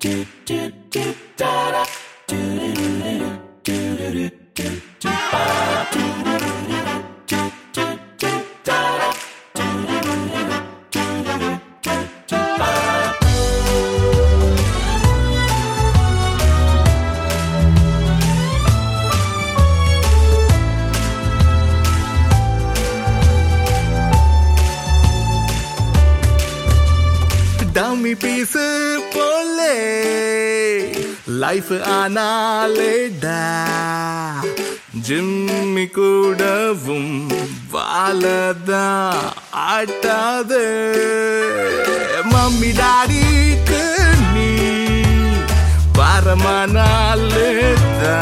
dummy piece போலே life ஆனாலேடா Jimmy கூடவும் வாழதா ஆட்டாது மம்மி டாடிக்கு நீ வரமானாலேதா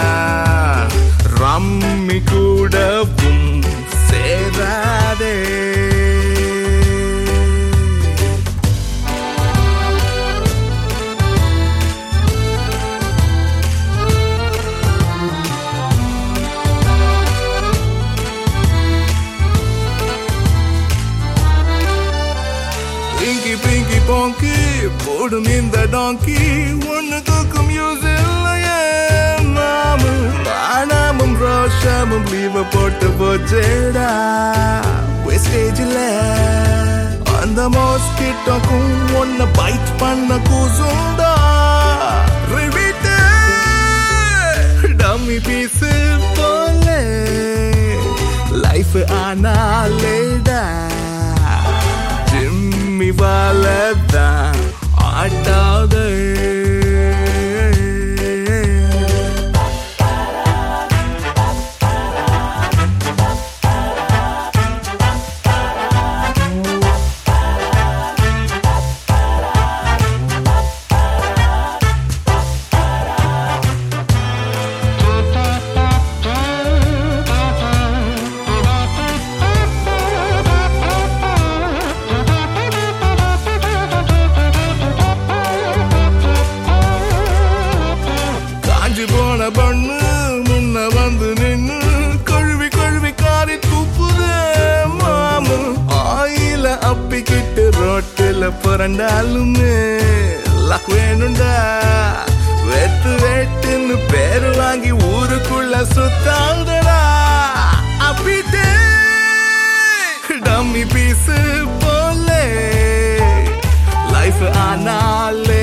ரம்மி கூடவும் சேராதே இங்கி பிங்கி போங்கி போடும் இந்த டாங்கி ஒண்ணு தூக்கும் யூஸ் இல்லையே மாமு ஆனாமும் ரோஷமும் லீவ போட்டு போச்சேடா வெஸ்டேஜில் அந்த மோஸ்கிட்டோக்கும் ஒன்ன பைட் பண்ண கூசுண்டா ரிவிட்டு டம்மி பீஸு போல லைஃப் ஆனாலேடா ஜிம்மி வாழதான் ஆட்டாதே காஞ்சி போன பண்ணு முன்ன வந்து நின்னு கழுவி கழுவி காரி துப்புதே மாமு ஆயில அப்பிக்கிட்டு ரோட்டில புரண்டாலுமே லக் வேணுண்டா வெட்டு வெட்டுன்னு பேரு வாங்கி ஊருக்குள்ள சுத்தாதடா அப்பிட்டே டம்மி பீஸு போலே லைஃப் ஆனாலே